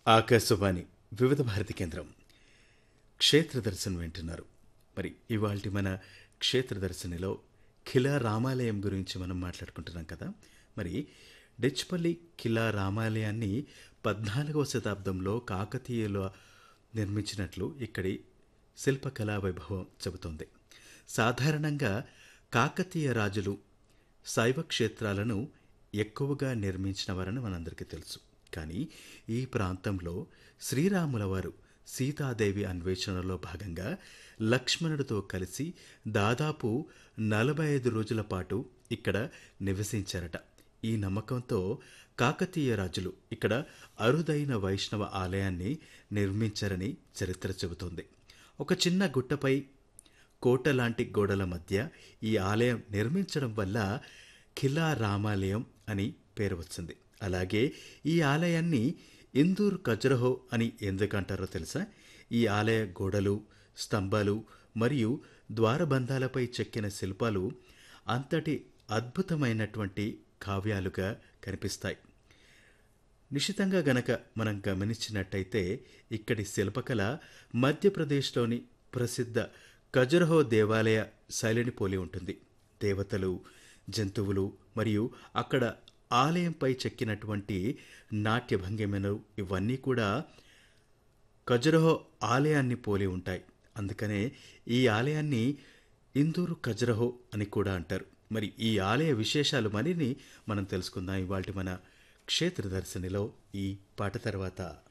ఆకాశవాణి వివిధ భారతి కేంద్రం క్షేత్ర దర్శనం వింటున్నారు మరి ఇవాళ మన క్షేత్ర దర్శనిలో ఖిలా రామాలయం గురించి మనం మాట్లాడుకుంటున్నాం కదా మరి డెచ్పల్లి ఖిలా రామాలయాన్ని పద్నాలుగవ శతాబ్దంలో కాకతీయులు నిర్మించినట్లు ఇక్కడి శిల్పకళా వైభవం చెబుతోంది సాధారణంగా కాకతీయ రాజులు శైవ క్షేత్రాలను ఎక్కువగా నిర్మించిన వారని మనందరికీ తెలుసు కానీ ఈ ప్రాంతంలో శ్రీరాముల వారు సీతాదేవి అన్వేషణలో భాగంగా లక్ష్మణుడితో కలిసి దాదాపు నలభై ఐదు రోజుల పాటు ఇక్కడ నివసించారట ఈ నమ్మకంతో కాకతీయ రాజులు ఇక్కడ అరుదైన వైష్ణవ ఆలయాన్ని నిర్మించారని చరిత్ర చెబుతోంది ఒక చిన్న గుట్టపై కోట లాంటి గోడల మధ్య ఈ ఆలయం నిర్మించడం వల్ల ఖిలా రామాలయం అని పేరు వచ్చింది అలాగే ఈ ఆలయాన్ని ఇందూర్ ఖజరహో అని ఎందుకంటారో తెలుసా ఈ ఆలయ గోడలు స్తంభాలు మరియు ద్వారబంధాలపై చెక్కిన శిల్పాలు అంతటి అద్భుతమైనటువంటి కావ్యాలుగా కనిపిస్తాయి నిశితంగా గనక మనం గమనించినట్టయితే ఇక్కడి శిల్పకళ మధ్యప్రదేశ్లోని ప్రసిద్ధ ఖజురహో దేవాలయ శైలిని పోలి ఉంటుంది దేవతలు జంతువులు మరియు అక్కడ ఆలయంపై చెక్కినటువంటి నాట్య భంగిమలు ఇవన్నీ కూడా ఖజురహో ఆలయాన్ని పోలి ఉంటాయి అందుకనే ఈ ఆలయాన్ని ఇందూరు ఖజురహో అని కూడా అంటారు మరి ఈ ఆలయ విశేషాలు మరిన్ని మనం తెలుసుకుందాం ఇవాళ మన క్షేత్ర దర్శనిలో ఈ పాట తర్వాత